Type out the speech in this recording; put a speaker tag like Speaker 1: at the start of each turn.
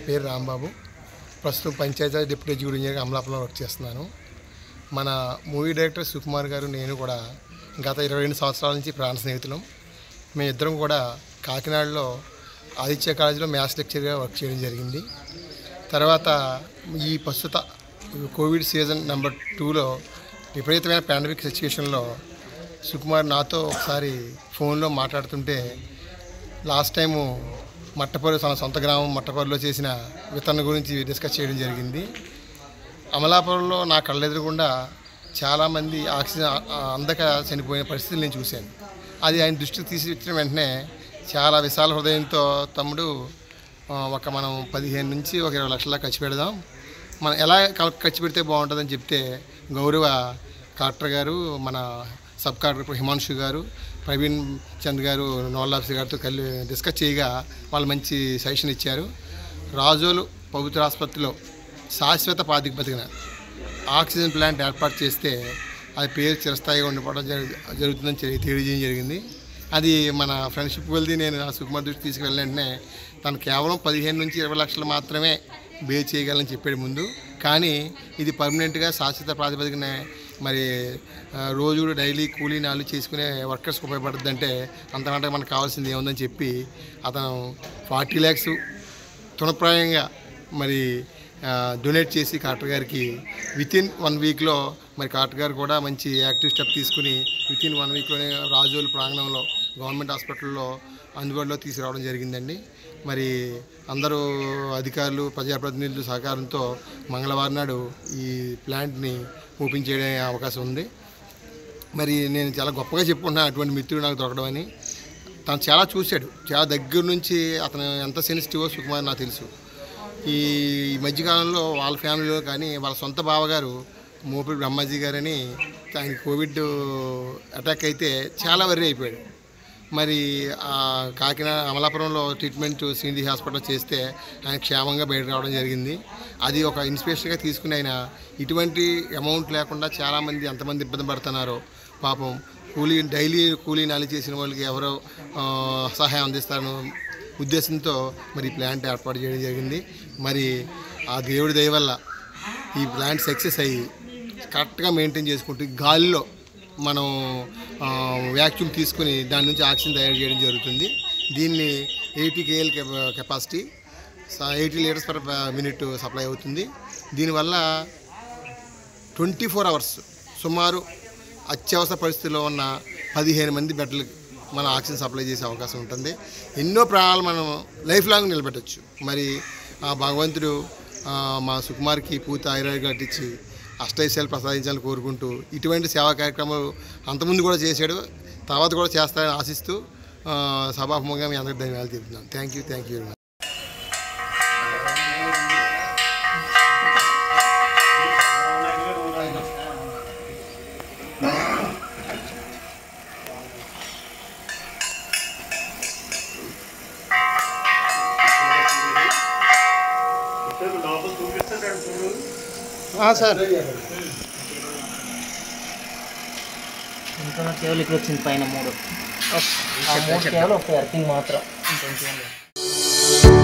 Speaker 1: పేరు రాంబాబు ప్రస్తుతం panchayati deputy executive engineer అమలాపురంలో వర్క్ చేస్తున్నాను మన మూవీ డైరెక్టర్ సుకుమార్ గారు నేను కూడా గత ఇరవై రెండు సంవత్సరాల నుంచి ప్రాణ స్నేహితులం మేమిద్దరం కూడా కాకినాడలో ఆదిత్య కాలేజీలో మ్యాథ్స్ లెక్చర్గా వర్క్ చేయడం జరిగింది తర్వాత ఈ ప్రస్తుత కోవిడ్ సీజన్ నెంబర్ టూలో విపరీతమైన పాండమిక్ సిచ్యువేషన్లో సుకుమార్ నాతో ఒకసారి ఫోన్లో మాట్లాడుతుంటే లాస్ట్ టైము మట్టపల్లి తన సొంత గ్రామం మట్టపల్లిలో చేసిన వితరణ గురించి డిస్కస్ చేయడం జరిగింది అమలాపురంలో నా కళ్ళెదురుగుండా చాలామంది ఆక్సిజన్ ఆ- ఆ అందక చనిపోయిన పరిస్థితులు నేను చూశాను అది ఆయన దృష్టికి తీసుకొచ్చిన వెంటనే చాలా విశాల హృదయంతో తమ్ముడు ఆ, ఒక మనం పదిహేను నుంచి ఒక ఇరవై లక్షల ఖర్చు పెడదాం మనం ఎలా క- ఖర్చు పెడితే బాగుంటుందని చెప్తే గౌరవ కలెక్టర్ గారు మన సబ్ కలెక్టర్ హిమాంశు గారు ప్రవీణ్ చంద్ గారు నోడల్ ఆఫీసర్ గారితో కలిసి డిస్కస్ చేయగా వాళ్ళు మంచి సజెషన్ ఇచ్చారు రాజోలు పవిత్ర ఆసుపత్రిలో శాశ్వత ప్రాతిపదికన ఆక్సిజన్ ప్లాంట్ ఏర్పాటు చేస్తే అది పేరు చిరస్థాయిగా ఉండిపోవడం జరుగు జరుగుతుందని తెలి- తెలియజేయడం జరిగింది అది మన ఫ్రెండ్షిప్ వెళ్తే నేను ఆ సుకుమార్ దృష్టి తీసుకెళ్ళిన వెంటనే తను కేవలం పదిహేను నుంచి ఇరవై లక్షలు మాత్రమే బే చేయగలని చెప్పాడు ముందు కానీ ఇది పర్మనెంట్గా శాశ్వత ప్రాతిపదికన మరి ఆ, రోజు డైలీ కూలీ నాలు చేసుకునే వర్కర్స్కి ఉపయోగపడుతుంది అంటే అంతకంటే మనకు కావాల్సింది ఏముందని చెప్పి అతను ఫార్టీ ల్యాక్స్ తృణప్రాయంగా మరి ఆ, డొనేట్ చేసి కలెక్టర్ గారికి విత్ ఇన్ వన్ వీక్లో మరి కలెక్టర్ గారు కూడా మంచి యాక్టివ్ స్టెప్ తీసుకుని విత్ ఇన్ వన్ వీక్లోనే రాజోలు ప్రాంగణంలో గవర్నమెంట్ హాస్పిటల్లో అందుబాటులో తీసుకురావడం జరిగిందండి మరి అందరూ అధికారులు ప్రజాప్రతినిధులు సహకారంతో మంగళవారం నాడు ఈ ప్లాంట్ని ఓపెన్ చేయడం అవకాశం ఉంది మరి నేను చాలా గొప్పగా చెప్పుకుంటున్నాను అటువంటి మిత్రుడు నాకు దొరకడం అని తను చాలా చూశాడు చాలా దగ్గర నుంచి అతను ఎంత సెన్సిటివో సుకుమార్ నాకు తెలుసు ఈ ఈ మధ్యకాలంలో వాళ్ళ ఫ్యామిలీలో కానీ వాళ్ళ సొంత బావగారు మోపిడి బ్రహ్మాజీ గారని ఆయన కోవిడ్ అటాక్ అయితే చాలా వరి అయిపోయాడు మరి ఆ కాకినాడ అమలాపురంలో ట్రీట్మెంట్ శ్రీనిధి హాస్పిటల్ చేస్తే ఆయన క్షేమంగా బయట రావడం జరిగింది అది ఒక ఇన్స్పిరేషన్గా తీసుకుని ఆయన ఇటువంటి అమౌంట్ లేకుండా చాలామంది ఎంతమంది ఇబ్బంది పడుతున్నారో పాపం కూలీ డైలీ కూలీ నాలి చేసిన వాళ్ళకి ఎవరో ఆ, సహాయం అందిస్తారని ఉద్దేశంతో మరి ఈ ప్లాంట్ ఏర్పాటు చేయడం జరిగింది మరి ఆ దేవుడి దయ వల్ల ఈ ప్లాంట్ సక్సెస్ అయ్యి కరెక్ట్గా మెయింటైన్ చేసుకుంటూ గాలిలో మనం వ్యాక్యూమ్ తీసుకుని దాని నుంచి ఆక్సిజన్ తయారు చేయడం జరుగుతుంది దీన్ని eighty KL capacity eighty litres per minute supply అవుతుంది దీనివల్ల ట్వంటీ ఫోర్ అవర్స్ సుమారు అత్యవసర పరిస్థితుల్లో ఉన్న పదిహేను మంది బెడ్లు మన ఆక్సిజన్ సప్లై చేసే అవకాశం ఉంటుంది ఎన్నో ప్రాణాలు మనం లైఫ్ లాంగ్ నిలబెట్టచ్చు మరి ఆ భగవంతుడు ఆ, మా సుకుమార్కి పూర్తి ఆయుర్వేద కట్టించి అష్టైశాలు ప్రసాదించాలని కోరుకుంటూ ఇటువంటి సేవా కార్యక్రమాలు అంతకుముందు కూడా చేశాడు తర్వాత కూడా చేస్తారని ఆశిస్తూ ఆ, సభాముఖంగా మీ అందరికీ ధన్యవాదాలు చెప్తున్నాను thank you thank you very much sir
Speaker 2: ఇంకా కేవలం ఇక్కడ వచ్చింది పైన మూడు ఆ మూడు కేవలం ఒక ఎర్తింగ్ మాత్రం ఇంకొంచెం లేదు.